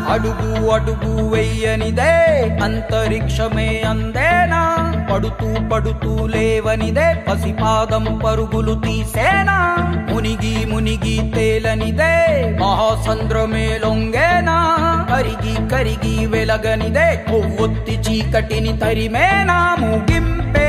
అడుగు అడుగు వెయ్యనిదే అంతరిక్షమే అందేనా పడుతూ పడుతూ లేవనిదే పసిపాదం పరుగులు తీసేనా మునిగి మునిగి తేలనిదే మహాసంద్రమే లొంగేనా కరిగి కరిగి వెలగనిదే కొవ్వొత్తి చీకటిని తరిమేనా ముగింపే